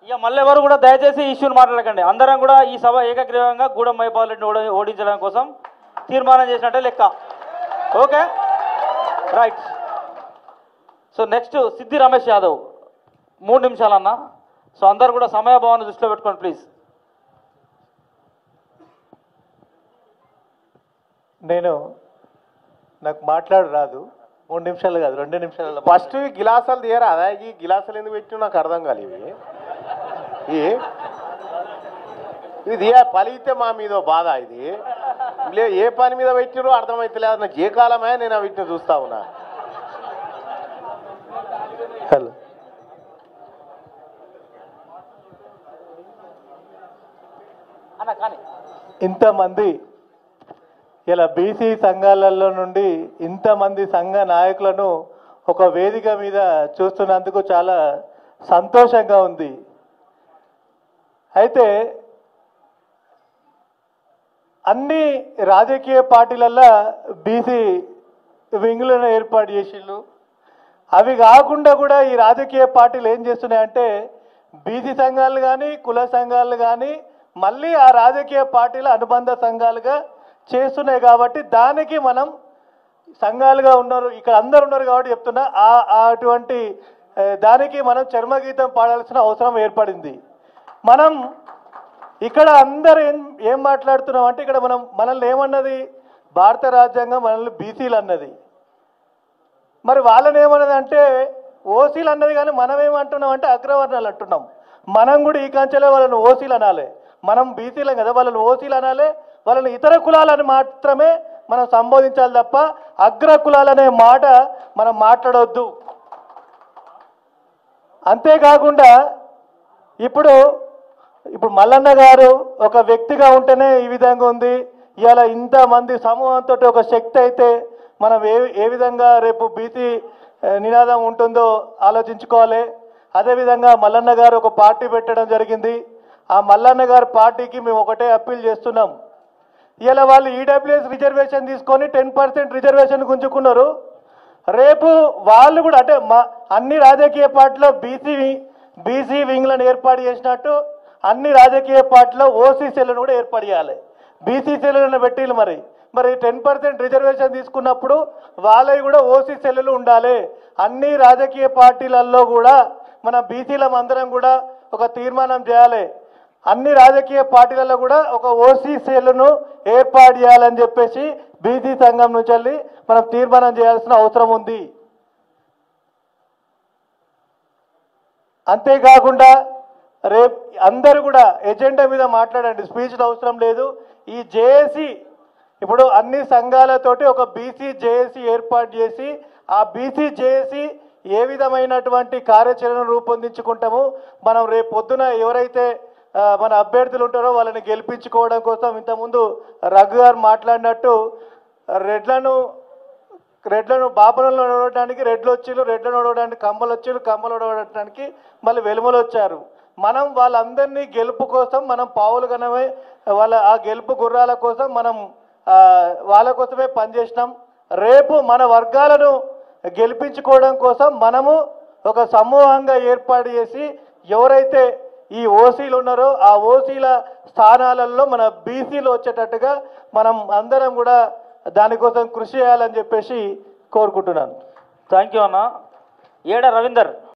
ఇక మళ్ళీ ఎవరు కూడా దయచేసి ఈ ఇష్యూని మాట్లాడకండి అందరం కూడా ఈ సభ ఏకగ్రీవంగా గూడెం మైపాల్ రెడ్డిని ఓడి ఓడించడం కోసం తీర్మానం చేసినట్టే లెక్క ఓకే రైట్ సో నెక్స్ట్ సిద్ధి రమేష్ యాదవ్ మూడు నిమిషాలన్నా సో అందరు కూడా సమయభావాన్ని దృష్టిలో పెట్టుకోండి ప్లీజ్ నేను నాకు మాట్లాడు రాదు మూడు నిమిషాలు కాదు రెండు నిమిషాలలో ఫస్ట్ ఈ గిలాసాలు తీయరా అదే ఈ గిలాసాలు ఎందుకు పెట్టినా నాకు అర్థం కాదు ఇవి ఇవి ఇది తీయ పలిగితే మా మీద బాధ ఇది లే ఏ పని మీద పెట్టిరో అర్థమైతలేదు నాకు ఏ కాలమే నేను వీటిని చూస్తా ఉన్నా హలో అన్న కానీ ఇంతమంది ఇలా బీసీ సంఘాలలో నుండి ఇంతమంది సంఘ నాయకులను ఒక వేదిక మీద చూస్తున్నందుకు చాలా సంతోషంగా ఉంది అయితే అన్ని రాజకీయ పార్టీలల్లో బీసీ వింగులను ఏర్పాటు చేసిళ్ళు అవి కాకుండా కూడా ఈ రాజకీయ పార్టీలు ఏం చేస్తున్నాయంటే బీసీ సంఘాలు కానీ కుల సంఘాలు కానీ మళ్ళీ ఆ రాజకీయ పార్టీల అనుబంధ సంఘాలుగా చేస్తున్నాయి కాబట్టి దానికి మనం సంఘాలుగా ఉన్నారు ఇక్కడ అందరు ఉన్నారు కాబట్టి చెప్తున్నా ఆ ఆ అటువంటి ఏ, దానికి మనం చర్మగీతం పాడాల్సిన అవసరం ఏర్పడింది మనం ఇక్కడ అందరు ఏం ఏం మాట్లాడుతున్నాం అంటే ఇక్కడ మనం మనల్ని ఏమన్నది భారత రాజ్యాంగం మనల్ని బీసీలు అన్నది మరి వాళ్ళని ఏమన్నది అంటే ఓసీలు అన్నది కానీ మనం ఏమంటున్నాం అంటే అగ్రవర్ణాలు అంటున్నాం మనం కూడా ఈ కంచెలో వాళ్ళని ఓసీలు అనాలి మనం బీసీలం కదా వాళ్ళని ఓసీలు అనాలి వాళ్ళని ఇతర కులాలని మాత్రమే మనం సంబోధించాలి తప్ప అగ్ర కులాలనే మాట మనం మాట్లాడవద్దు అంతేకాకుండా ఇప్పుడు ఇప్పుడు మల్లన్న గారు ఒక వ్యక్తిగా ఉంటేనే ఈ విధంగా ఉంది ఇవాళ ఇంతమంది సమూహంతో ఒక శక్తి అయితే మనం ఏ ఏ విధంగా రేపు బీసీ ఆ, నినాదం ఉంటుందో ఆలోచించుకోవాలి అదేవిధంగా మల్లన్న గారు ఒక పార్టీ పెట్టడం జరిగింది ఆ మల్లన్న గారి పార్టీకి మేము ఒకటే అప్పీల్ చేస్తున్నాం ఇలా వాళ్ళు ఈడబ్ల్యూఎస్ రిజర్వేషన్ తీసుకొని టెన్ పర్సెంట్ రిజర్వేషన్ గుంజుకున్నారు రేపు వాళ్ళు కూడా అంటే మా అన్ని రాజకీయ పార్టీలో బీసీ బీసీ వింగ్లను ఏర్పాటు చేసినట్టు అన్ని రాజకీయ పార్టీలో ఓసీ సెల్లను కూడా ఏర్పాటు చేయాలి బీసీ సెల్లను పెట్టిల్లు మరి మరి టెన్ పర్సెంట్ రిజర్వేషన్ తీసుకున్నప్పుడు వాళ్ళవి కూడా ఓసీ సెల్లులు ఉండాలి అన్ని రాజకీయ పార్టీలలో కూడా మన బీసీలం అందరం కూడా ఒక తీర్మానం చేయాలి అన్ని రాజకీయ పార్టీలలో కూడా ఒక ఓసీ సెల్ను ఏర్పాటు చేయాలని చెప్పేసి బీసీ సంఘం నుంచి వెళ్ళి మనం తీర్మానం చేయాల్సిన అవసరం ఉంది అంతేకాకుండా రేపు అందరూ కూడా ఎజెండా మీద మాట్లాడండి స్పీచ్లు అవసరం లేదు ఈ జేఏసీ ఇప్పుడు అన్ని సంఘాలతోటి ఒక బీసీ జేఏసీ ఏర్పాటు చేసి ఆ బీసీ జేఏసీ ఏ విధమైనటువంటి కార్యాచరణ రూపొందించుకుంటాము మనం రేపు పొద్దున ఎవరైతే ఆ, మన అభ్యర్థులు ఉంటారో వాళ్ళని గెలిపించుకోవడం కోసం ఇంతకుముందు రఘు గారు మాట్లాడినట్టు రెడ్లను రెడ్లను బాపనలో నడవడానికి రెడ్లు వచ్చిళ్ళు రెడ్లు నడవడానికి కమ్మలు వచ్చిళ్ళు కమ్మలు నడవడానికి మళ్ళీ వెలుమలు వచ్చారు మనం వాళ్ళందరినీ గెలుపు కోసం మనం పావులు కనమే వాళ్ళ ఆ గెలుపు గుర్రాల కోసం మనం ఆ, వాళ్ళ కోసమే పనిచేసినాం రేపు మన వర్గాలను గెలిపించుకోవడం కోసం మనము ఒక సమూహంగా ఏర్పాటు చేసి ఎవరైతే ఈ ఓసీలు ఉన్నారో ఆ ఓసీల స్థానాలలో మన బీసీలు వచ్చేటట్టుగా మనం అందరం కూడా దానికోసం కృషి చేయాలని చెప్పేసి కోరుకుంటున్నాను థ్యాంక్ యూ అన్న ఏడ రవీందర్